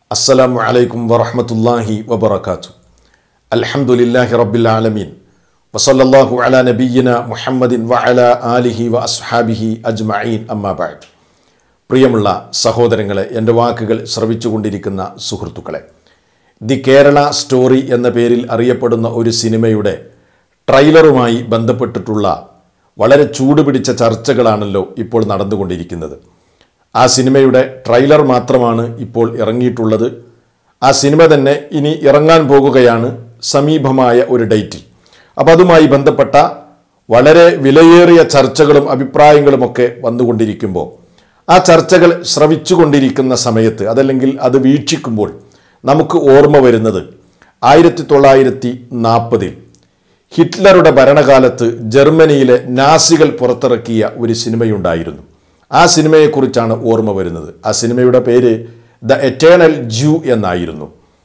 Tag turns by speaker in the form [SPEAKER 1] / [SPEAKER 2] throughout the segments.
[SPEAKER 1] അസ്സലാമു അലൈക്കും വറഹ്മത്തുള്ളാഹി വബറകാത്തു അൽഹംദുലില്ലാഹി റബ്ബിൽ ആലമീൻ വസല്ലല്ലാഹു അലാ നബിയ്യിന മുഹമ്മദിൻ വഅല ആലിഹി വ അസ്ഹാബിഹി അജ്മഈൻ അമ്മാ ബഅദ് പ്രിയമുള്ള സഹോദരങ്ങളെ എൻ്റെ വാക്കുകൾ ശ്രവിച്ചുകൊണ്ടിരിക്കുന്ന സുഹൃത്തുക്കളെ ദി കേരള സ്റ്റോറി എന്ന പേരിൽ അറിയപ്പെടുന്ന ഒരു സിനിമയുടെ ട്രെയിലറുമായി ബന്ധപ്പെട്ടിട്ടുള്ള വളരെ ചൂടുപിടിച്ച ചർച്ചകളാണല്ലോ ഇപ്പോൾ നടന്നുകൊണ്ടിരിക്കുന്നത് ആ സിനിമയുടെ ട്രെയിലർ മാത്രമാണ് ഇപ്പോൾ ഇറങ്ങിയിട്ടുള്ളത് ആ സിനിമ തന്നെ ഇനി ഇറങ്ങാൻ പോകുകയാണ് സമീപമായ ഒരു ഡേറ്റിൽ അപ്പോൾ അതുമായി ബന്ധപ്പെട്ട വളരെ വിലയേറിയ ചർച്ചകളും അഭിപ്രായങ്ങളുമൊക്കെ വന്നുകൊണ്ടിരിക്കുമ്പോൾ ആ ചർച്ചകൾ ശ്രവിച്ചുകൊണ്ടിരിക്കുന്ന സമയത്ത് അതല്ലെങ്കിൽ അത് വീക്ഷിക്കുമ്പോൾ നമുക്ക് ഓർമ്മ വരുന്നത് ആയിരത്തി തൊള്ളായിരത്തി നാൽപ്പതിൽ ഹിറ്റ്ലറുടെ ഭരണകാലത്ത് ജർമ്മനിയിലെ നാസികൾ പുറത്തിറക്കിയ ഒരു സിനിമയുണ്ടായിരുന്നു ആ സിനിമയെക്കുറിച്ചാണ് ഓർമ്മ വരുന്നത് ആ സിനിമയുടെ പേര് ദ എറ്റേണൽ ജൂ എന്നായിരുന്നു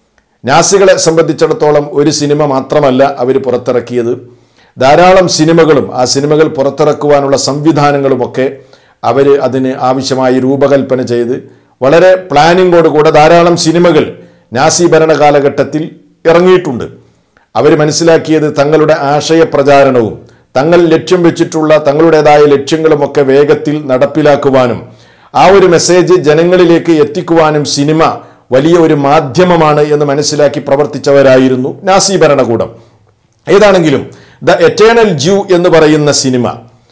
[SPEAKER 1] നാസികളെ സംബന്ധിച്ചിടത്തോളം ഒരു സിനിമ മാത്രമല്ല അവർ പുറത്തിറക്കിയത് ധാരാളം സിനിമകളും ആ സിനിമകൾ പുറത്തിറക്കുവാനുള്ള സംവിധാനങ്ങളുമൊക്കെ അവർ അതിന് ആവശ്യമായി രൂപകൽപ്പന ചെയ്ത് വളരെ പ്ലാനിങ്ങോടുകൂടെ ധാരാളം സിനിമകൾ നാസി ഭരണ കാലഘട്ടത്തിൽ ഇറങ്ങിയിട്ടുണ്ട് അവർ മനസ്സിലാക്കിയത് തങ്ങളുടെ ആശയ പ്രചാരണവും തങ്ങൾ ലക്ഷ്യം വെച്ചിട്ടുള്ള തങ്ങളുടേതായ ലക്ഷ്യങ്ങളുമൊക്കെ വേഗത്തിൽ നടപ്പിലാക്കുവാനും ആ ഒരു മെസ്സേജ് ജനങ്ങളിലേക്ക് എത്തിക്കുവാനും സിനിമ വലിയ ഒരു മാധ്യമമാണ് എന്ന് മനസ്സിലാക്കി പ്രവർത്തിച്ചവരായിരുന്നു നാസി ഭരണകൂടം ഏതാണെങ്കിലും ദ എറ്റേണൽ ജൂ എന്ന് പറയുന്ന സിനിമ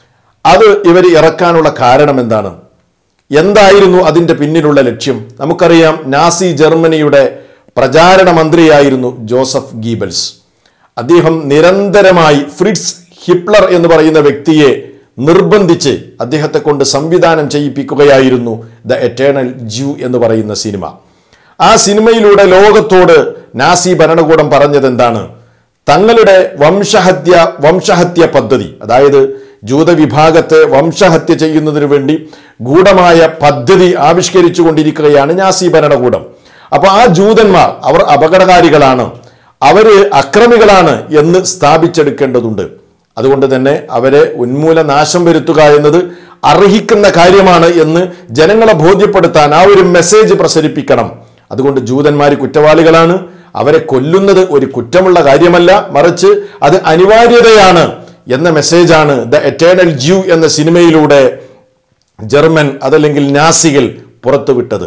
[SPEAKER 1] അത് ഇവർ ഇറക്കാനുള്ള കാരണം എന്താണ് എന്തായിരുന്നു അതിൻ്റെ പിന്നിലുള്ള ലക്ഷ്യം നമുക്കറിയാം നാസി ജർമ്മനിയുടെ പ്രചാരണ മന്ത്രിയായിരുന്നു ജോസഫ് ഗീബൽസ് അദ്ദേഹം നിരന്തരമായി ഫ്രിഡ്സ് ഹിപ്ലർ എന്ന് പറയുന്ന വ്യക്തിയെ നിർബന്ധിച്ച് അദ്ദേഹത്തെ കൊണ്ട് സംവിധാനം ചെയ്യിപ്പിക്കുകയായിരുന്നു ദ എറ്റേണൽ ജൂ എന്ന് പറയുന്ന സിനിമ ആ സിനിമയിലൂടെ ലോകത്തോട് നാസി ഭരണകൂടം പറഞ്ഞത് എന്താണ് തങ്ങളുടെ വംശഹത്യ വംശഹത്യ പദ്ധതി അതായത് ജൂത വിഭാഗത്തെ വംശഹത്യ ചെയ്യുന്നതിന് വേണ്ടി ഗൂഢമായ പദ്ധതി ആവിഷ്കരിച്ചു കൊണ്ടിരിക്കുകയാണ് നാസി ഭരണകൂടം അപ്പോൾ ആ ജൂതന്മാർ അവർ അപകടകാരികളാണ് അവര് അക്രമികളാണ് എന്ന് സ്ഥാപിച്ചെടുക്കേണ്ടതുണ്ട് അതുകൊണ്ട് തന്നെ അവരെ ഉന്മൂല നാശം വരുത്തുക എന്നത് അർഹിക്കുന്ന കാര്യമാണ് എന്ന് ജനങ്ങളെ ബോധ്യപ്പെടുത്താൻ ആ ഒരു മെസ്സേജ് പ്രസരിപ്പിക്കണം അതുകൊണ്ട് ജൂതന്മാർ കുറ്റവാളികളാണ് അവരെ കൊല്ലുന്നത് ഒരു കുറ്റമുള്ള കാര്യമല്ല മറിച്ച് അത് അനിവാര്യതയാണ് എന്ന മെസ്സേജാണ് ദ എറ്റേണൽ ജ്യൂ എന്ന സിനിമയിലൂടെ ജർമ്മൻ അതല്ലെങ്കിൽ നാസികൾ പുറത്തുവിട്ടത്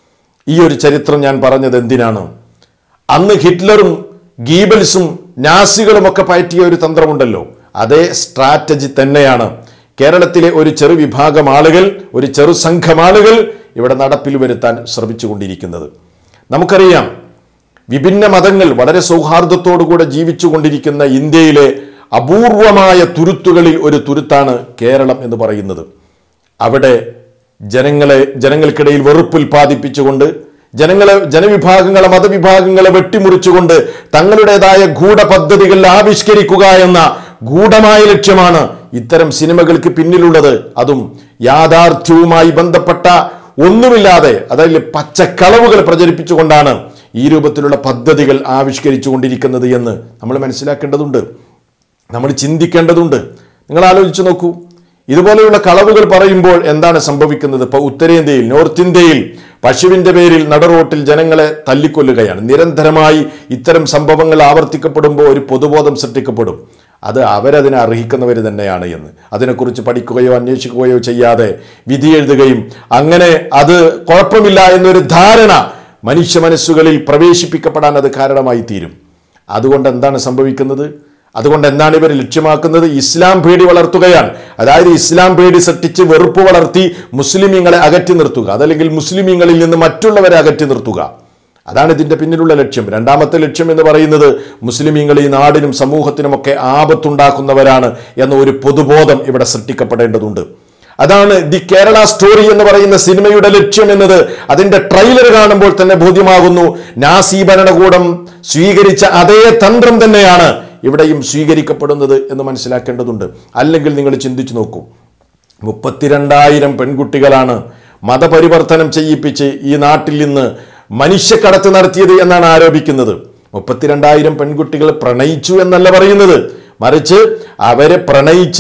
[SPEAKER 1] ഈ ഒരു ചരിത്രം ഞാൻ പറഞ്ഞത് എന്തിനാണ് അന്ന് ഹിറ്റ്ലറും ഗീബൽസും നാസികളുമൊക്കെ പയറ്റിയ ഒരു തന്ത്രമുണ്ടല്ലോ അതേ സ്ട്രാറ്റജി തന്നെയാണ് കേരളത്തിലെ ഒരു ചെറു വിഭാഗം ആളുകൾ ഒരു ചെറു സംഘം ആളുകൾ ഇവിടെ നടപ്പിൽ വരുത്താൻ ശ്രമിച്ചുകൊണ്ടിരിക്കുന്നത് നമുക്കറിയാം വിഭിന്ന മതങ്ങൾ വളരെ സൗഹാർദ്ദത്തോടുകൂടെ ജീവിച്ചുകൊണ്ടിരിക്കുന്ന ഇന്ത്യയിലെ അപൂർവമായ തുരുത്തുകളിൽ ഒരു തുരുത്താണ് കേരളം എന്ന് പറയുന്നത് അവിടെ ജനങ്ങളെ ജനങ്ങൾക്കിടയിൽ വെറുപ്പ് ഉൽപ്പാദിപ്പിച്ചുകൊണ്ട് ജനങ്ങളെ ജനവിഭാഗങ്ങളെ മതവിഭാഗങ്ങളെ വെട്ടിമുറിച്ചുകൊണ്ട് തങ്ങളുടേതായ ഗൂഢപദ്ധതികൾ ആവിഷ്കരിക്കുക എന്ന ഗൂഢമായ ലക്ഷ്യമാണ് ഇത്തരം സിനിമകൾക്ക് പിന്നിലുള്ളത് അതും യാഥാർത്ഥ്യവുമായി ബന്ധപ്പെട്ട ഒന്നുമില്ലാതെ അതായത് പച്ചക്കളവുകൾ പ്രചരിപ്പിച്ചുകൊണ്ടാണ് ഈ രൂപത്തിലുള്ള പദ്ധതികൾ ആവിഷ്കരിച്ചു കൊണ്ടിരിക്കുന്നത് എന്ന് നമ്മൾ മനസ്സിലാക്കേണ്ടതുണ്ട് നമ്മൾ ചിന്തിക്കേണ്ടതുണ്ട് നിങ്ങൾ ആലോചിച്ച് നോക്കൂ ഇതുപോലെയുള്ള കളവുകൾ പറയുമ്പോൾ എന്താണ് സംഭവിക്കുന്നത് ഇപ്പോൾ ഉത്തരേന്ത്യയിൽ നോർത്ത് ഇന്ത്യയിൽ പശുവിൻ്റെ പേരിൽ നടറോട്ടിൽ ജനങ്ങളെ തല്ലിക്കൊല്ലുകയാണ് നിരന്തരമായി ഇത്തരം സംഭവങ്ങൾ ആവർത്തിക്കപ്പെടുമ്പോൾ ഒരു പൊതുബോധം സൃഷ്ടിക്കപ്പെടും അത് അവരതിനെ അർഹിക്കുന്നവർ തന്നെയാണ് എന്ന് അതിനെക്കുറിച്ച് പഠിക്കുകയോ അന്വേഷിക്കുകയോ ചെയ്യാതെ വിധി എഴുതുകയും അങ്ങനെ അത് കുഴപ്പമില്ല എന്നൊരു ധാരണ മനുഷ്യ മനസ്സുകളിൽ പ്രവേശിപ്പിക്കപ്പെടാൻ അത് കാരണമായി തീരും അതുകൊണ്ട് എന്താണ് സംഭവിക്കുന്നത് അതുകൊണ്ട് എന്താണ് ഇവർ ലക്ഷ്യമാക്കുന്നത് ഇസ്ലാം പേടി വളർത്തുകയാണ് അതായത് ഇസ്ലാം പേടി സൃഷ്ടിച്ച് വെറുപ്പ് വളർത്തി മുസ്ലിമീങ്ങളെ അകറ്റി നിർത്തുക അതല്ലെങ്കിൽ മുസ്ലിമീങ്ങളിൽ നിന്ന് മറ്റുള്ളവരെ അകറ്റി നിർത്തുക അതാണ് ഇതിന്റെ പിന്നിലുള്ള ലക്ഷ്യം രണ്ടാമത്തെ ലക്ഷ്യം എന്ന് പറയുന്നത് മുസ്ലിമീങ്ങൾ ഈ നാടിനും സമൂഹത്തിനുമൊക്കെ ആപത്തുണ്ടാക്കുന്നവരാണ് എന്ന ഒരു പൊതുബോധം ഇവിടെ സൃഷ്ടിക്കപ്പെടേണ്ടതുണ്ട് അതാണ് ദി കേരള സ്റ്റോറി എന്ന് പറയുന്ന സിനിമയുടെ ലക്ഷ്യം എന്നത് അതിന്റെ ട്രെയിലർ കാണുമ്പോൾ തന്നെ ബോധ്യമാകുന്നു നാസി ഭരണകൂടം സ്വീകരിച്ച അതേ തന്ത്രം തന്നെയാണ് ഇവിടെയും സ്വീകരിക്കപ്പെടുന്നത് എന്ന് മനസ്സിലാക്കേണ്ടതുണ്ട് അല്ലെങ്കിൽ നിങ്ങൾ ചിന്തിച്ചു നോക്കൂ മുപ്പത്തിരണ്ടായിരം പെൺകുട്ടികളാണ് മതപരിവർത്തനം ചെയ്യിപ്പിച്ച് ഈ നാട്ടിൽ നിന്ന് മനുഷ്യക്കടത്ത് നടത്തിയത് എന്നാണ് ആരോപിക്കുന്നത് മുപ്പത്തിരണ്ടായിരം പെൺകുട്ടികൾ പ്രണയിച്ചു എന്നല്ല പറയുന്നത് മറിച്ച് അവരെ പ്രണയിച്ച്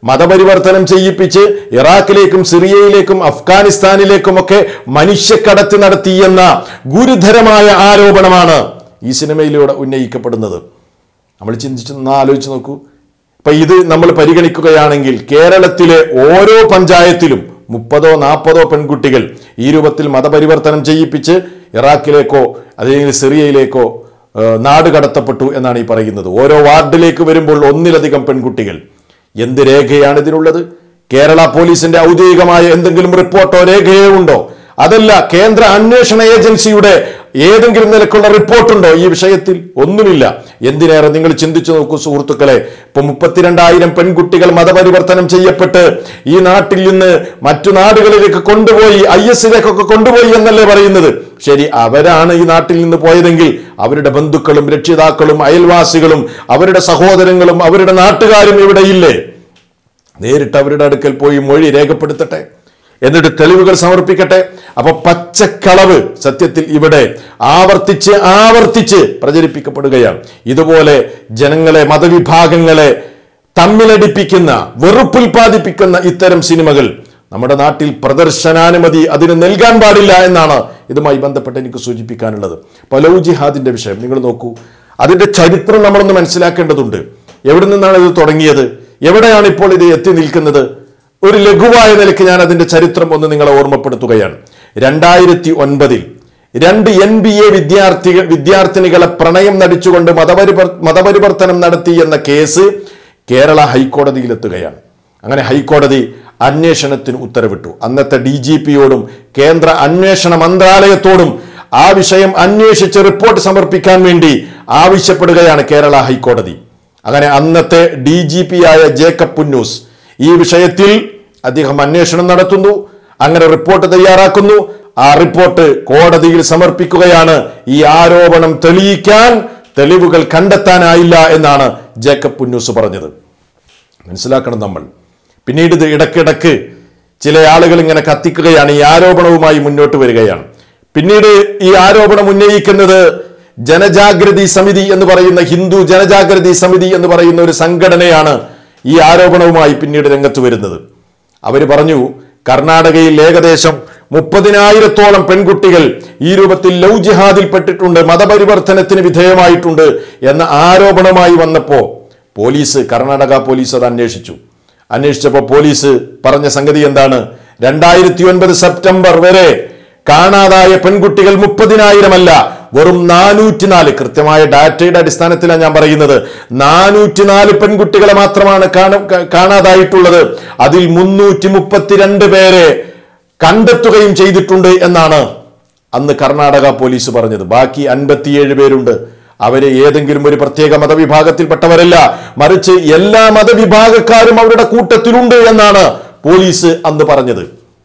[SPEAKER 1] മതപരിവർത്തനം ചെയ്യിപ്പിച്ച് ഇറാഖിലേക്കും സിറിയയിലേക്കും അഫ്ഗാനിസ്ഥാനിലേക്കുമൊക്കെ മനുഷ്യക്കടത്ത് നടത്തിയെന്ന ഗുരുതരമായ ആരോപണമാണ് ഈ സിനിമയിലൂടെ ഉന്നയിക്കപ്പെടുന്നത് നമ്മൾ ചിന്തിച്ച് ഒന്ന് ആലോചിച്ച് നോക്കൂ ഇപ്പൊ ഇത് നമ്മൾ പരിഗണിക്കുകയാണെങ്കിൽ കേരളത്തിലെ ഓരോ പഞ്ചായത്തിലും മുപ്പതോ നാൽപ്പതോ പെൺകുട്ടികൾ ഈ രൂപത്തിൽ മതപരിവർത്തനം ചെയ്യിപ്പിച്ച് ഇറാഖിലേക്കോ അല്ലെങ്കിൽ സിറിയയിലേക്കോ ഏഹ്, നാട് കടത്തപ്പെട്ടു എന്നാണ് ഈ പറയുന്നത് ഓരോ വാർഡിലേക്ക് വരുമ്പോൾ ഒന്നിലധികം പെൺകുട്ടികൾ എന്ത് രേഖയാണ് ഇതിനുള്ളത് കേരള പോലീസിന്റെ ഔദ്യോഗികമായ എന്തെങ്കിലും റിപ്പോർട്ടോ രേഖയോ ഉണ്ടോ അതല്ല കേന്ദ്ര അന്വേഷണ ഏജൻസിയുടെ ഏതെങ്കിലും നിലക്കുള്ള റിപ്പോർട്ടുണ്ടോ ഈ വിഷയത്തിൽ ഒന്നുമില്ല എന്തിനേറെ നിങ്ങൾ ചിന്തിച്ചു നോക്കൂ സുഹൃത്തുക്കളെ ഇപ്പൊ മുപ്പത്തിരണ്ടായിരം പെൺകുട്ടികൾ മതപരിവർത്തനം ചെയ്യപ്പെട്ട് ഈ നാട്ടിൽ നിന്ന് മറ്റു നാടുകളിലേക്ക് കൊണ്ടുപോയി ഐ എസിലേക്കൊക്കെ കൊണ്ടുപോയി എന്നല്ലേ പറയുന്നത് ശരി അവരാണ് ഈ നാട്ടിൽ നിന്ന് പോയതെങ്കിൽ അവരുടെ ബന്ധുക്കളും രക്ഷിതാക്കളും അയൽവാസികളും അവരുടെ സഹോദരങ്ങളും അവരുടെ നാട്ടുകാരും ഇവിടെ ഇല്ലേ നേരിട്ട് അവരുടെ അടുക്കൽ പോയി മൊഴി രേഖപ്പെടുത്തട്ടെ എന്നിട്ട് തെളിവുകൾ സമർപ്പിക്കട്ടെ അപ്പൊ പച്ചക്കളവ് സത്യത്തിൽ ഇവിടെ ആവർത്തിച്ച് ആവർത്തിച്ച് പ്രചരിപ്പിക്കപ്പെടുകയാണ് ഇതുപോലെ ജനങ്ങളെ മതവിഭാഗങ്ങളെ തമ്മിലടിപ്പിക്കുന്ന വെറുപ്പുൽപാദിപ്പിക്കുന്ന ഇത്തരം സിനിമകൾ നമ്മുടെ നാട്ടിൽ പ്രദർശനാനുമതി അതിന് നൽകാൻ പാടില്ല എന്നാണ് ഇതുമായി ബന്ധപ്പെട്ട് എനിക്ക് സൂചിപ്പിക്കാനുള്ളത് പലൗ ജിഹാദിന്റെ വിഷയം നിങ്ങൾ നോക്കൂ അതിന്റെ ചരിത്രം നമ്മളൊന്ന് മനസ്സിലാക്കേണ്ടതുണ്ട് എവിടെ നിന്നാണ് ഇത് തുടങ്ങിയത് എവിടെയാണ് ഇപ്പോൾ ഇത് എത്തി നിൽക്കുന്നത് ഒരു ലഘുവായ നിലയ്ക്ക് ഞാൻ അതിന്റെ ചരിത്രം ഒന്ന് നിങ്ങളെ ഓർമ്മപ്പെടുത്തുകയാണ് രണ്ടായിരത്തി ഒൻപതിൽ രണ്ട് എൻ ബി എ വിദ്യാർത്ഥി വിദ്യാർത്ഥിനികളെ പ്രണയം നടിച്ചുകൊണ്ട് മതപരിവർ മതപരിവർത്തനം നടത്തി എന്ന കേസ് കേരള ഹൈക്കോടതിയിലെത്തുകയാണ് അങ്ങനെ ഹൈക്കോടതി അന്വേഷണത്തിന് ഉത്തരവിട്ടു അന്നത്തെ ഡി ജി പിയോടും കേന്ദ്ര അന്വേഷണ മന്ത്രാലയത്തോടും ആ വിഷയം അന്വേഷിച്ച് റിപ്പോർട്ട് സമർപ്പിക്കാൻ വേണ്ടി ആവശ്യപ്പെടുകയാണ് കേരള ഹൈക്കോടതി അങ്ങനെ അന്നത്തെ ഡി ജി പി ആയ ജേക്കബ് പുന്നൂസ് ഈ വിഷയത്തിൽ അദ്ദേഹം അന്വേഷണം നടത്തുന്നു അങ്ങനെ റിപ്പോർട്ട് തയ്യാറാക്കുന്നു ആ റിപ്പോർട്ട് കോടതിയിൽ സമർപ്പിക്കുകയാണ് ഈ ആരോപണം തെളിയിക്കാൻ തെളിവുകൾ കണ്ടെത്താനായില്ല എന്നാണ് ജേക്കബ് പുന്നൂസ് പറഞ്ഞത് മനസ്സിലാക്കണം നമ്മൾ പിന്നീട് ഇത് ഇടക്കിടക്ക് ചില ആളുകൾ ഇങ്ങനെ കത്തിക്കുകയാണ് ഈ ആരോപണവുമായി മുന്നോട്ട് വരികയാണ് പിന്നീട് ഈ ആരോപണം ഉന്നയിക്കുന്നത് ജനജാഗ്രതി സമിതി എന്ന് പറയുന്ന ഹിന്ദു ജനജാഗ്രതി സമിതി എന്ന് പറയുന്ന ഒരു സംഘടനയാണ് ഈ ആരോപണവുമായി പിന്നീട് രംഗത്ത് വരുന്നത് അവർ പറഞ്ഞു കർണാടകയിൽ ഏകദേശം മുപ്പതിനായിരത്തോളം പെൺകുട്ടികൾ ഈ രൂപത്തിൽ ലവ് ജിഹാദിൽപ്പെട്ടിട്ടുണ്ട് മതപരിവർത്തനത്തിന് വിധേയമായിട്ടുണ്ട് എന്ന ആരോപണമായി വന്നപ്പോ പോലീസ് കർണാടക പോലീസ് അത് അന്വേഷിച്ചു അന്വേഷിച്ചപ്പോൾ പോലീസ് പറഞ്ഞ സംഗതി എന്താണ് രണ്ടായിരത്തി ഒൻപത് സെപ്റ്റംബർ വരെ കാണാതായ പെൺകുട്ടികൾ മുപ്പതിനായിരമല്ല വെറും നാനൂറ്റിനാല് കൃത്യമായ ഡാറ്റയുടെ അടിസ്ഥാനത്തിലാണ് ഞാൻ പറയുന്നത് നാനൂറ്റിനാല് പെൺകുട്ടികളെ മാത്രമാണ് കാണ- കാ- കാണാതായിട്ടുള്ളത് അതിൽ മുന്നൂറ്റി മുപ്പത്തിരണ്ട് പേരെ കണ്ടെത്തുകയും ചെയ്തിട്ടുണ്ട് എന്നാണ് അന്ന് കർണാടക പോലീസ് പറഞ്ഞത് ബാക്കി അൻപത്തിയേഴ് പേരുണ്ട് അവര് ഏതെങ്കിലും ഒരു പ്രത്യേക മതവിഭാഗത്തിൽപ്പെട്ടവരല്ല മറിച്ച് എല്ലാ മതവിഭാഗക്കാരും അവരുടെ കൂട്ടത്തിലുണ്ട് എന്നാണ് പോലീസ് അന്ന് പറഞ്ഞത്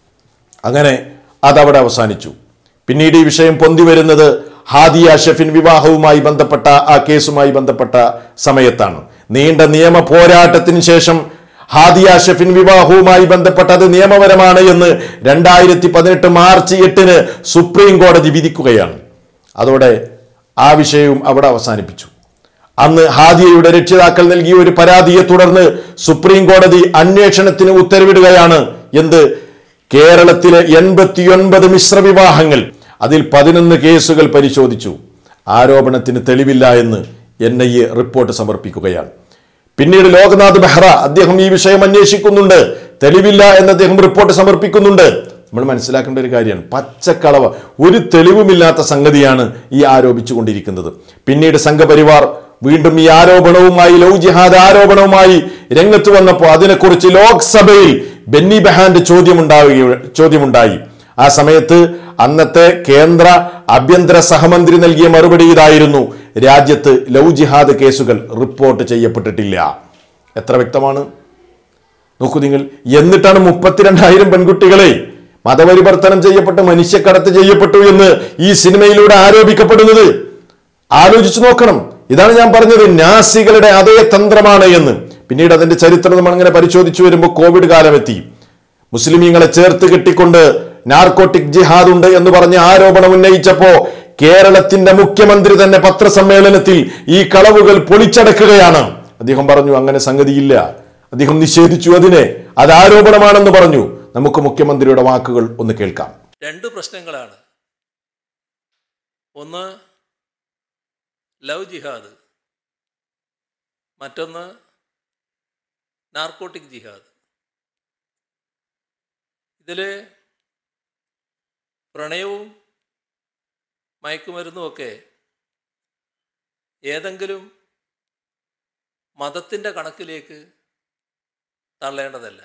[SPEAKER 1] അങ്ങനെ അതവിടെ അവസാനിച്ചു പിന്നീട് ഈ വിഷയം പൊന്തി വരുന്നത് ഹാദിയ ഷെഫിൻ വിവാഹവുമായി ബന്ധപ്പെട്ട ആ കേസുമായി ബന്ധപ്പെട്ട സമയത്താണ് നീണ്ട നിയമ പോരാട്ടത്തിന് ശേഷം ഹാദിയ ഷെഫിൻ വിവാഹവുമായി ബന്ധപ്പെട്ട അത് നിയമപരമാണ് എന്ന് രണ്ടായിരത്തി പതിനെട്ട് മാർച്ച് എട്ടിന് സുപ്രീം കോടതി വിധിക്കുകയാണ് അതോടെ ആ വിഷയവും അവിടെ അവസാനിപ്പിച്ചു അന്ന് ഹാദിയയുടെ രക്ഷിതാക്കൾ നൽകിയ ഒരു പരാതിയെ തുടർന്ന് സുപ്രീം കോടതി അന്വേഷണത്തിന് ഉത്തരവിടുകയാണ് എന്ത് കേരളത്തിലെ എൺപത്തിയൊൻപത് മിശ്ര വിവാഹങ്ങൾ അതിൽ പതിനൊന്ന് കേസുകൾ പരിശോധിച്ചു ആരോപണത്തിന് തെളിവില്ല എന്ന് എൻ ഐ എ റിപ്പോർട്ട് സമർപ്പിക്കുകയാണ് പിന്നീട് ലോക്നാഥ് ബെഹ്റ അദ്ദേഹം ഈ വിഷയം അന്വേഷിക്കുന്നുണ്ട് തെളിവില്ല എന്ന് അദ്ദേഹം റിപ്പോർട്ട് സമർപ്പിക്കുന്നുണ്ട് നമ്മൾ മനസ്സിലാക്കേണ്ട ഒരു കാര്യമാണ് പച്ചക്കളവ് ഒരു തെളിവുമില്ലാത്ത സംഗതിയാണ് ഈ ആരോപിച്ചുകൊണ്ടിരിക്കുന്നത് പിന്നീട് സംഘപരിവാർ വീണ്ടും ഈ ആരോപണവുമായി ലവ് ജിഹാദ് ആരോപണവുമായി രംഗത്ത് വന്നപ്പോൾ അതിനെക്കുറിച്ച് ലോക്സഭയിൽ ബെന്നി ബെഹാന്റെ ചോദ്യമുണ്ടാവുക ചോദ്യമുണ്ടായി ആ സമയത്ത് അന്നത്തെ കേന്ദ്ര ആഭ്യന്തര സഹമന്ത്രി നൽകിയ മറുപടി ഇതായിരുന്നു രാജ്യത്ത് ലവ് ജിഹാദ് കേസുകൾ റിപ്പോർട്ട് ചെയ്യപ്പെട്ടിട്ടില്ല എത്ര വ്യക്തമാണ് നോക്കൂ നിങ്ങൾ എന്നിട്ടാണ് മുപ്പത്തിരണ്ടായിരം പെൺകുട്ടികളെ മതപരിവർത്തനം ചെയ്യപ്പെട്ട് മനുഷ്യക്കടത്ത് ചെയ്യപ്പെട്ടു എന്ന് ഈ സിനിമയിലൂടെ ആരോപിക്കപ്പെടുന്നത് ആലോചിച്ചു നോക്കണം ഇതാണ് ഞാൻ പറഞ്ഞത് നാസികളുടെ അതേ തന്ത്രമാണ് എന്ന് പിന്നീട് അതിന്റെ ചരിത്രം നമ്മൾ അങ്ങനെ പരിശോധിച്ചു വരുമ്പോൾ കോവിഡ് കാലമെത്തി മുസ്ലിമീങ്ങളെ ചേർത്ത് കെട്ടിക്കൊണ്ട് നാർക്കോട്ടിക് ജിഹാദ് ഉണ്ട് എന്ന് പറഞ്ഞ് ആരോപണം ഉന്നയിച്ചപ്പോ കേരളത്തിന്റെ മുഖ്യമന്ത്രി തന്നെ പത്രസമ്മേളനത്തിൽ ഈ കളവുകൾ പൊളിച്ചടക്കുകയാണ് അദ്ദേഹം പറഞ്ഞു അങ്ങനെ സംഗതിയില്ല അദ്ദേഹം നിഷേധിച്ചു അതിനെ അത് ആരോപണമാണെന്ന് പറഞ്ഞു നമുക്ക് മുഖ്യമന്ത്രിയുടെ വാക്കുകൾ ഒന്ന് കേൾക്കാം
[SPEAKER 2] രണ്ട് പ്രശ്നങ്ങളാണ് ഒന്ന് ലവ് ജിഹാദ് മറ്റൊന്ന് നാർക്കോട്ടിക് ജിഹാദ് ഇതിൽ പ്രണയവും മയക്കുമരുന്നുമൊക്കെ ഏതെങ്കിലും മതത്തിൻ്റെ കണക്കിലേക്ക് തള്ളേണ്ടതല്ല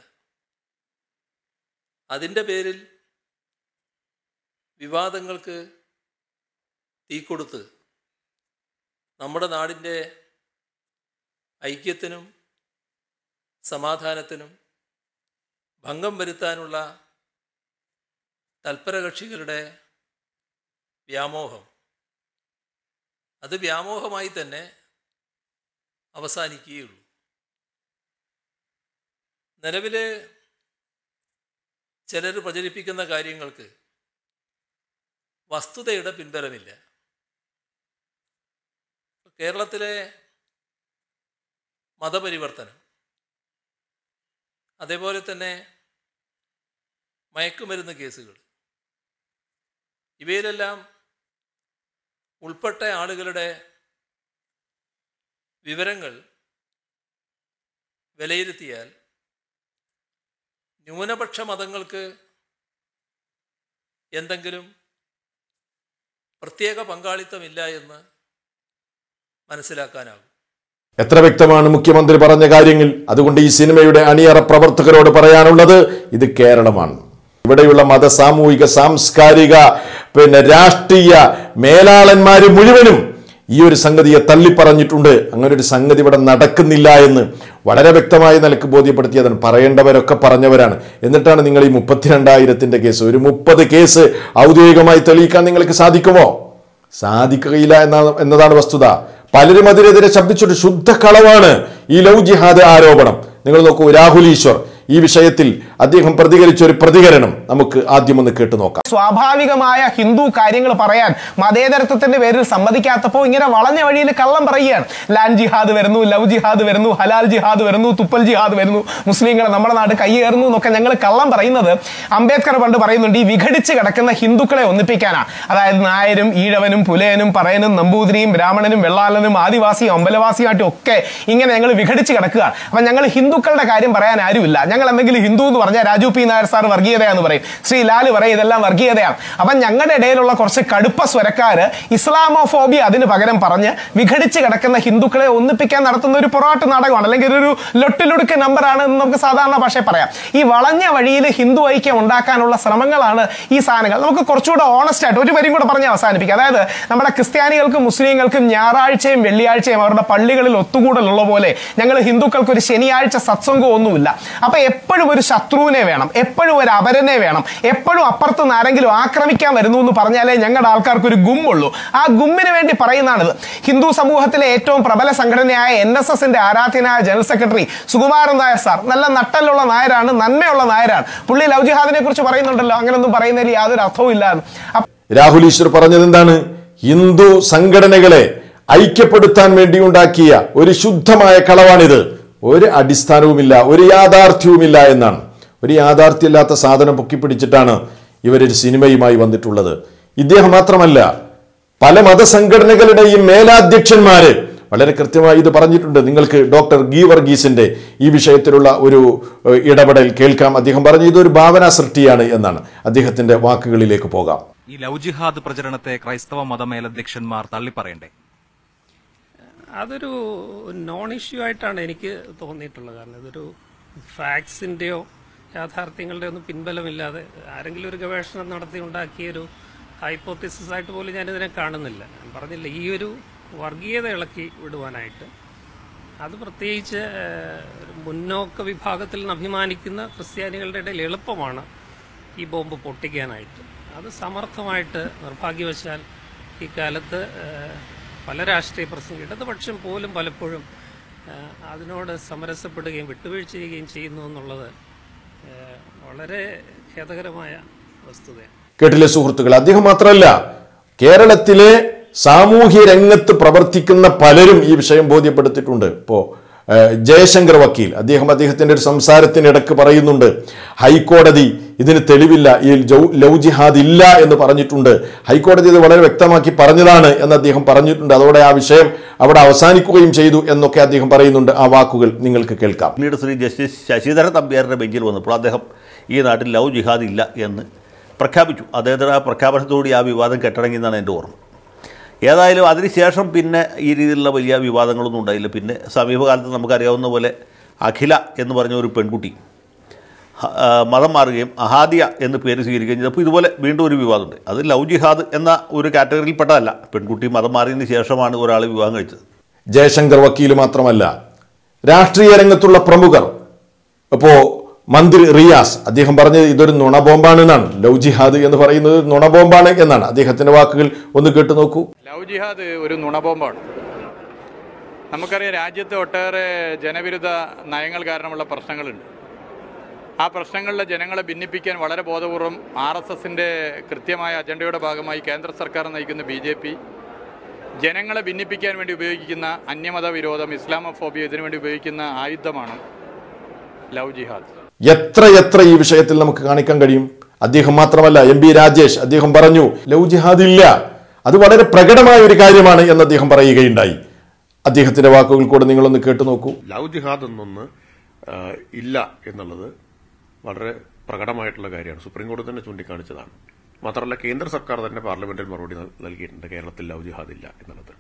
[SPEAKER 2] അതിൻ്റെ പേരിൽ വിവാദങ്ങൾക്ക് തീ കൊടുത്ത് നമ്മുടെ നാടിൻ്റെ ഐക്യത്തിനും സമാധാനത്തിനും ഭംഗം വരുത്താനുള്ള തൽപരകക്ഷികളുടെ വ്യാമോഹം അത് വ്യാമോഹമായി തന്നെ അവസാനിക്കുകയുള്ളൂ നിലവിൽ ചിലർ പ്രചരിപ്പിക്കുന്ന കാര്യങ്ങൾക്ക് വസ്തുതയുടെ പിൻബലമില്ല കേരളത്തിലെ മതപരിവർത്തനം അതേപോലെ തന്നെ മയക്കുമരുന്ന് കേസുകൾ ഇവയിലെല്ലാം ഉൾപ്പെട്ട ആളുകളുടെ വിവരങ്ങൾ വിലയിരുത്തിയാൽ ന്യൂനപക്ഷ മതങ്ങൾക്ക് എന്തെങ്കിലും പ്രത്യേക പങ്കാളിത്തമില്ല എന്ന് മനസ്സിലാക്കാനാകും
[SPEAKER 1] എത്ര വ്യക്തമാണ് മുഖ്യമന്ത്രി പറഞ്ഞ കാര്യങ്ങൾ അതുകൊണ്ട് ഈ സിനിമയുടെ അണിയറ പ്രവർത്തകരോട് പറയാനുള്ളത് ഇത് കേരളമാണ് ഇവിടെയുള്ള മത സാമൂഹിക സാംസ്കാരിക പിന്നെ രാഷ്ട്രീയ മേലാളന്മാര് മുഴുവനും ഈ ഒരു സംഗതിയെ തള്ളിപ്പറഞ്ഞിട്ടുണ്ട് അങ്ങനെ ഒരു സംഗതി ഇവിടെ നടക്കുന്നില്ല എന്ന് വളരെ വ്യക്തമായ നിലക്ക് ബോധ്യപ്പെടുത്തിയതാണ് പറയേണ്ടവരൊക്കെ പറഞ്ഞവരാണ് എന്നിട്ടാണ് നിങ്ങൾ ഈ മുപ്പത്തിരണ്ടായിരത്തിന്റെ കേസ് ഒരു മുപ്പത് കേസ് ഔദ്യോഗികമായി തെളിയിക്കാൻ നിങ്ങൾക്ക് സാധിക്കുമോ സാധിക്കുകയില്ല എന്ന എന്നതാണ് വസ്തുത പലരും അതിനെതിരെ ശബ്ദിച്ചൊരു ശുദ്ധ കളവാണ് ഈ ലവ് ജിഹാദ് ആരോപണം നിങ്ങൾ നോക്കൂ രാഹുൽ ഈശ്വർ ഈ വിഷയത്തിൽ അദ്ദേഹം പ്രതികരിച്ച ഒരു പ്രതികരണം നമുക്ക് ആദ്യം ഒന്ന് കേട്ടു നോക്കാം
[SPEAKER 3] സ്വാഭാവികമായ ഹിന്ദു കാര്യങ്ങൾ പറയാൻ മതേതരത്വത്തിന്റെ പേരിൽ സമ്മതിക്കാത്തപ്പോൾ ഇങ്ങനെ വളഞ്ഞ വഴിയിൽ കള്ളം പറയുകയാണ് ലാൻഡ് ജിഹാദ് വരുന്നു ലവ് ജിഹാദ് വരുന്നു ഹലാൽ ജിഹാദ് വരുന്നു തുപ്പൽ ജിഹാദ് വരുന്നു മുസ്ലിങ്ങൾ നമ്മുടെ നാട് കയ്യേറുന്നു എന്നൊക്കെ ഞങ്ങൾ കള്ളം പറയുന്നത് അംബേദ്കർ പണ്ട് പറയുന്നുണ്ട് ഈ വിഘടിച്ച് കിടക്കുന്ന ഹിന്ദുക്കളെ ഒന്നിപ്പിക്കാനാണ് അതായത് നായരും ഈഴവനും പുലയനും പറയനും നമ്പൂതിരിയും ബ്രാഹ്മണനും വെള്ളാലനും ആദിവാസിയും അമ്പലവാസിയുമായിട്ടും ഒക്കെ ഇങ്ങനെ ഞങ്ങൾ വിഘടിച്ച് കിടക്കുകയാണ് അപ്പം ഞങ്ങൾ ഹിന്ദുക്കളുടെ കാര്യം പറയാൻ ആരുമില്ല ഞങ്ങൾ എന്തെങ്കിലും ഹിന്ദു എന്ന് പറഞ്ഞാൽ രാജു പി നായർ സാർ വർഗീയതയാന്ന് പറയും ശ്രീ ലാല് പറയും ഇതെല്ലാം വർഗീയതയാണ് അപ്പം ഞങ്ങളുടെ ഇടയിലുള്ള കുറച്ച് കടുപ്പ സ്വരക്കാര് ഇസ്ലാമോഫോബി അതിന് പകരം പറഞ്ഞ് വിഘടിച്ച് കിടക്കുന്ന ഹിന്ദുക്കളെ ഒന്നിപ്പിക്കാൻ നടത്തുന്ന ഒരു പൊറാട്ട് നാടകമാണ് അല്ലെങ്കിൽ ഒരു ലൊട്ടിലൊടുക്ക് നമ്പറാണ് എന്ന് നമുക്ക് സാധാരണ ഭാഷയിൽ പറയാം ഈ വളഞ്ഞ വഴിയിൽ ഹിന്ദു ഐക്യം ഉണ്ടാക്കാനുള്ള ശ്രമങ്ങളാണ് ഈ സാധനങ്ങൾ നമുക്ക് കുറച്ചുകൂടെ ഓണസ്റ്റ് ആയിട്ട് ഒരു വരിയും കൂടെ പറഞ്ഞ് അവസാനിപ്പിക്കാം അതായത് നമ്മുടെ ക്രിസ്ത്യാനികൾക്കും മുസ്ലിങ്ങൾക്കും ഞായറാഴ്ചയും വെള്ളിയാഴ്ചയും അവരുടെ പള്ളികളിൽ ഒത്തുകൂടലുള്ള പോലെ ഞങ്ങൾ ഹിന്ദുക്കൾക്ക് ഒരു ശനിയാഴ്ച സത്സംഗം ഒന്നുമില്ല അപ്പൊ എപ്പോഴും ഒരു ശത്രുവിനെ വേണം എപ്പോഴും ഒരു അപരനെ വേണം എപ്പോഴും അപ്പുറത്ത് നിന്ന് ആരെങ്കിലും ആക്രമിക്കാൻ വരുന്നു എന്ന് പറഞ്ഞാലേ ഞങ്ങളുടെ ആൾക്കാർക്ക് ഒരു ഗുമ്മുള്ളൂ ആ ഗുമ്മിന് വേണ്ടി പറയുന്നതാണിത് ഹിന്ദു സമൂഹത്തിലെ ഏറ്റവും പ്രബല സംഘടനയായ എൻ എസ് എസിന്റെ ആരാധ്യനായ general secretary Sukumaran Nair sir നല്ല നട്ടലുള്ള നായരാണ് നന്മയുള്ള നായരാണ് പുള്ളി ലവ് ജിഹാദിനെ കുറിച്ച് പറയുന്നുണ്ടല്ലോ അങ്ങനൊന്നും പറയുന്നതിൽ യാതൊരു അർത്ഥവും ഇല്ല എന്ന്. അപ്പൊ
[SPEAKER 1] രാഹുൽ ഈശ്വർ പറഞ്ഞത് എന്താണ് ഹിന്ദു സംഘടനകളെ ഐക്യപ്പെടുത്താൻ വേണ്ടി ഉണ്ടാക്കിയ ഒരു ശുദ്ധമായ കളവാണിത് ഒരു അടിസ്ഥാനവുമില്ല ഒരു യാഥാർത്ഥ്യവുമില്ല എന്നാണ് ഒരു യാഥാർത്ഥ്യമില്ലാത്ത സാധനം പൊക്കിപ്പിടിച്ചിട്ടാണ് ഇവരൊരു സിനിമയുമായി വന്നിട്ടുള്ളത് ഇദ്ദേഹം മാത്രമല്ല പല മതസംഘടനകളുടെയും മേലാധ്യക്ഷന്മാര് വളരെ കൃത്യമായി ഇത് പറഞ്ഞിട്ടുണ്ട് നിങ്ങൾക്ക് ഡോക്ടർ ഗീ വർഗീസിന്റെ ഈ വിഷയത്തിലുള്ള ഒരു ഏഹ്, ഇടപെടൽ കേൾക്കാം അദ്ദേഹം പറഞ്ഞു ഇതൊരു ഭാവനാ സൃഷ്ടിയാണ് എന്നാണ് അദ്ദേഹത്തിന്റെ വാക്കുകളിലേക്ക് പോകാം
[SPEAKER 4] ഈ ലവ് ജിഹാദ് പ്രചരണത്തെ ക്രൈസ്തവ മതമേലധ്യക്ഷന്മാർ തള്ളിപ്പറയണ്ടേ
[SPEAKER 5] അതൊരു നോൺ ഇഷ്യൂ ആയിട്ടാണ് എനിക്ക് തോന്നിയിട്ടുള്ളത് കാരണം ഇതൊരു ഫാക്ട്സിൻ്റെയോ യാഥാർത്ഥ്യങ്ങളുടെയോ ഒന്നും പിൻബലമില്ലാതെ ആരെങ്കിലും ഒരു ഗവേഷണം നടത്തി ഉണ്ടാക്കിയൊരു ഹൈപ്പോത്തിസിസ് ആയിട്ട് പോലും ഞാനിതിനെ കാണുന്നില്ല ഞാൻ പറഞ്ഞില്ല ഈ ഒരു വർഗീയത ഇളക്കി വിടുവാനായിട്ട് അത് പ്രത്യേകിച്ച് ഏഹ്, ഒരു മുന്നോക്ക വിഭാഗത്തിൽ നിന്ന് അഭിമാനിക്കുന്ന ക്രിസ്ത്യാനികളുടെ ഇടയിൽ എളുപ്പമാണ് ഈ ബോംബ് പൊട്ടിക്കാനായിട്ട് അത് സമർത്ഥമായിട്ട് നിർഭാഗ്യവശാൽ ഈ കാലത്ത് ഏഹ്, പല രാഷ്ട്രീയ പ്രസംഗം ഇടതുപക്ഷം പോലും പലപ്പോഴും ഏഹ്, അതിനോട് സമരസപ്പെടുകയും വിട്ടുവീഴ്ച ചെയ്യുകയും ചെയ്യുന്നു എന്നുള്ളത് ഏഹ്, വളരെ ഖേദകരമായ വസ്തുതയാണ്
[SPEAKER 1] കേട്ടില്ലേ സുഹൃത്തുക്കൾ അദ്ദേഹം മാത്രമല്ല കേരളത്തിലെ സാമൂഹ്യ രംഗത്ത് പ്രവർത്തിക്കുന്ന പലരും ഈ വിഷയം ബോധ്യപ്പെടുത്തിയിട്ടുണ്ട് ഇപ്പോ ഏഹ്, ജയശങ്കർ വക്കീൽ അദ്ദേഹം അദ്ദേഹത്തിന്റെ ഒരു സംസാരത്തിനിടക്ക് പറയുന്നുണ്ട് ഹൈക്കോടതി ഇതിന് തെളിവില്ല ഈ ജൗ- ലവ് ജിഹാദ് ഇല്ല എന്ന് പറഞ്ഞിട്ടുണ്ട് ഹൈക്കോടതി ഇത് വളരെ വ്യക്തമാക്കി പറഞ്ഞതാണ് എന്ന് അദ്ദേഹം പറഞ്ഞിട്ടുണ്ട് അതോടെ ആ വിഷയം അവിടെ അവസാനിക്കുകയും ചെയ്തു എന്നൊക്കെ അദ്ദേഹം പറയുന്നുണ്ട് ആ വാക്കുകൾ നിങ്ങൾക്ക് കേൾക്കാം
[SPEAKER 6] പിന്നീട് ശ്രീ ജസ്റ്റിസ് ശശിധരൻ തമ്പിയാരുടെ ബെഞ്ചിൽ വന്നപ്പോൾ അദ്ദേഹം ഈ നാട്ടിൽ ലവ് ജിഹാദ് ഇല്ല എന്ന് പ്രഖ്യാപിച്ചു അദ്ദേഹത്തിന് ആ പ്രഖ്യാപനത്തോടുകൂടി ആ വിവാദം കെട്ടടങ്ങി എന്നാണ് എൻ്റെ ഓർമ്മ ഏതായാലും അതിനുശേഷം പിന്നെ ഈ രീതിയിലുള്ള വലിയ വിവാദങ്ങളൊന്നും ഉണ്ടായില്ല പിന്നെ സമീപകാലത്ത് നമുക്കറിയാവുന്ന പോലെ അഖില എന്ന് പറഞ്ഞ ഒരു പെൺകുട്ടി ഹ- ആ, മതം മാറുകയും അഹാദിയ എന്ന് പേര് സ്വീകരിക്കുകയും ചെയ്തപ്പോൾ ഇതുപോലെ വീണ്ടും ഒരു വിവാദമുണ്ട് അത് ലവ് ജിഹാദ് എന്ന ഒരു കാറ്റഗറിയിൽപ്പെട്ടതല്ല പെൺകുട്ടി മതം മാറിയതിന് ശേഷമാണ് ഒരാൾ വിവാഹം കഴിച്ചത്
[SPEAKER 1] ജയശങ്കർ വക്കീൽ മാത്രമല്ല രാഷ്ട്രീയ രംഗത്തുള്ള പ്രമുഖർ ഇപ്പോ മന്ത്രി റിയാസ് അദ്ദേഹം പറഞ്ഞത് ഇതൊരു നുണബോംബാണ് എന്നാണ് ലവ് ജിഹാദ് എന്ന് പറയുന്നത് നുണബോംബാണ് എന്നാണ് അദ്ദേഹത്തിന്റെ വാക്കുകൾ ഒന്ന് കേട്ടു നോക്കൂ
[SPEAKER 7] ലവ് ജിഹാദ് ഒരു നുണബോംബാണ് നമുക്കറിയാം രാജ്യത്ത് ഒട്ടേറെ ജനവിരുദ്ധ നയങ്ങൾ കാരണമുള്ള പ്രശ്നങ്ങളുണ്ട് ആ പ്രശ്നങ്ങളിലെ ജനങ്ങളെ ഭിന്നിപ്പിക്കാൻ വളരെ ബോധപൂർവം ആർ എസ് എസിൻ്റെ കൃത്യമായ അജണ്ടയുടെ ഭാഗമായി കേന്ദ്ര സർക്കാർ നയിക്കുന്ന ബി ജെ പി ജനങ്ങളെ ഭിന്നിപ്പിക്കാൻ വേണ്ടി ഉപയോഗിക്കുന്ന അന്യമത വിരോധം ഇസ്ലാമോഫോബിയ ഇതിനു വേണ്ടി ഉപയോഗിക്കുന്ന ആയുധമാണ് ലവ് ജിഹാദ്
[SPEAKER 1] എത്ര എത്ര ഈ വിഷയത്തിൽ നമുക്ക് കാണിക്കാൻ കഴിയും അദ്ദേഹം മാത്രമല്ല എം പി രാജേഷ് അദ്ദേഹം പറഞ്ഞു ലവ് ജിഹാദ് ഇല്ല അത് വളരെ പ്രകടമായ ഒരു കാര്യമാണ് എന്ന് അദ്ദേഹം പറയുകയുണ്ടായി അദ്ദേഹത്തിന്റെ വാക്കുകൾ കൂടെ നിങ്ങളൊന്ന് കേട്ടു നോക്കൂ
[SPEAKER 8] ലവ് ജിഹാദ് എന്നൊന്ന് ആ, ഇല്ല എന്നുള്ളത് വളരെ പ്രകടമായിട്ടുള്ള കാര്യമാണ് സുപ്രീം കോടതി തന്നെ ചൂണ്ടിക്കാണിച്ചതാണ് മാത്രമല്ല കേന്ദ്ര സർക്കാർ തന്നെ പാർലമെന്റിൽ മറുപടി നൽ- നൽകിയിട്ടുണ്ട് കേരളത്തിൽ ലവ് ജിഹാദ് ഇല്ല എന്നുള്ളത്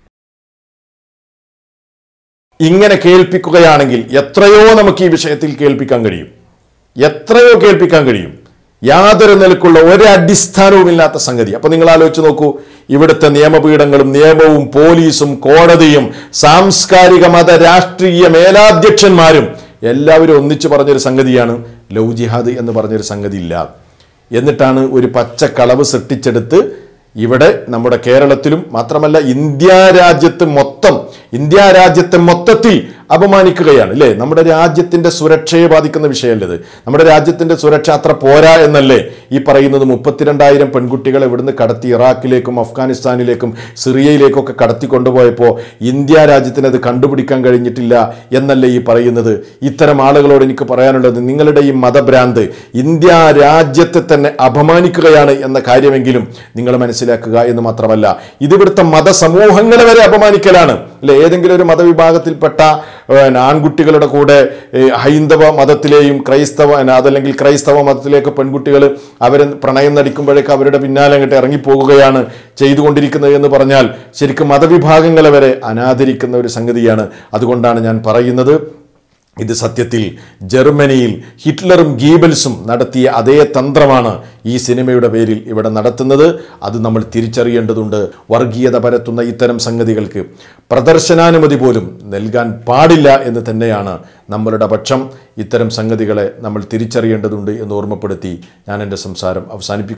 [SPEAKER 1] ഇങ്ങനെ കേൾപ്പിക്കുകയാണെങ്കിൽ എത്രയോ നമുക്ക് ഈ വിഷയത്തിൽ കേൾപ്പിക്കാൻ കഴിയും എത്രയോ കേൾപ്പിക്കാൻ കഴിയും യാതൊരു നിലക്കുള്ള ഒരു അടിസ്ഥാനവുമില്ലാത്ത സംഗതി അപ്പൊ നിങ്ങൾ ആലോചിച്ച് നോക്കൂ ഇവിടുത്തെ നിയമപീഠങ്ങളും നിയമവും പോലീസും കോടതിയും സാംസ്കാരിക മത രാഷ്ട്രീയ മേലാധ്യക്ഷന്മാരും എല്ലാവരും ഒന്നിച്ചു പറഞ്ഞൊരു സംഗതിയാണ് ലവ് ജിഹാദ് എന്ന് പറഞ്ഞൊരു സംഗതി ഇല്ല എന്നിട്ടാണ് ഒരു പച്ചക്കളവ് സൃഷ്ടിച്ചെടുത്ത് ഇവിടെ നമ്മുടെ കേരളത്തിലും മാത്രമല്ല ഇന്ത്യ രാജ്യത്ത് മൊത്തം ഇന്ത്യ രാജ്യത്തെ മൊത്തത്തിൽ അപമാനിക്കുകയാണ് അല്ലേ നമ്മുടെ രാജ്യത്തിന്റെ സുരക്ഷയെ ബാധിക്കുന്ന വിഷയമല്ലേ ഇത് നമ്മുടെ രാജ്യത്തിന്റെ സുരക്ഷ അത്ര പോരാ എന്നല്ലേ ഈ പറയുന്നത് മുപ്പത്തിരണ്ടായിരം പെൺകുട്ടികളെ ഇവിടുന്ന് കടത്തി ഇറാഖിലേക്കും അഫ്ഗാനിസ്ഥാനിലേക്കും സിറിയയിലേക്കും ഒക്കെ കടത്തി കൊണ്ടുപോയപ്പോൾ ഇന്ത്യ രാജ്യത്തിന് അത് കണ്ടുപിടിക്കാൻ കഴിഞ്ഞിട്ടില്ല എന്നല്ലേ ഈ പറയുന്നത് ഇത്തരം ആളുകളോട് എനിക്ക് പറയാനുള്ളത് നിങ്ങളുടെ ഈ മതഭ്രാന്ത് ഇന്ത്യ രാജ്യത്തെ തന്നെ അപമാനിക്കുകയാണ് എന്ന കാര്യമെങ്കിലും നിങ്ങൾ മനസ്സിലാക്കുക എന്ന് മാത്രമല്ല ഇത് ഇവിടുത്തെ മതസമൂഹങ്ങളെ വരെ അപമാനിക്കലാണ് അല്ലെ ഏതെങ്കിലും ഒരു മതവിഭാഗത്തിൽപ്പെട്ട ഏഹ്, ആൺകുട്ടികളുടെ കൂടെ ഏഹ്, ഹൈന്ദവ മതത്തിലെയും ക്രൈസ്തവ ഏഹ്, അതല്ലെങ്കിൽ ക്രൈസ്തവ മതത്തിലേക്ക് പെൺകുട്ടികൾ അവരെ പ്രണയം നടിക്കുമ്പോഴേക്ക് അവരുടെ പിന്നാലെ അങ്ങോട്ട് ഇറങ്ങിപ്പോകുകയാണ് ചെയ്തുകൊണ്ടിരിക്കുന്നത് എന്ന് പറഞ്ഞാൽ ശരിക്കും മതവിഭാഗങ്ങളെ വരെ അനാദരിക്കുന്ന ഒരു സംഗതിയാണ് അതുകൊണ്ടാണ് ഞാൻ പറയുന്നത് ഇത് സത്യത്തിൽ ജർമ്മനിയിൽ ഹിറ്റ്ലറും ഗീബൽസും നടത്തിയ അതേ തന്ത്രമാണ് ഈ സിനിമയുടെ പേരിൽ ഇവിടെ നടത്തുന്നത് അത് നമ്മൾ തിരിച്ചറിയേണ്ടതുണ്ട് വർഗീയത പരത്തുന്ന ഇത്തരം സംഗതികൾക്ക് പ്രദർശനാനുമതി പോലും നൽകാൻ പാടില്ല എന്ന് തന്നെയാണ് നമ്മളുടെ പക്ഷം ഇത്തരം സംഗതികളെ നമ്മൾ തിരിച്ചറിയേണ്ടതുണ്ട് എന്ന് ഓർമ്മപ്പെടുത്തി ഞാൻ എൻ്റെ സംസാരം അവസാനിപ്പിക്കും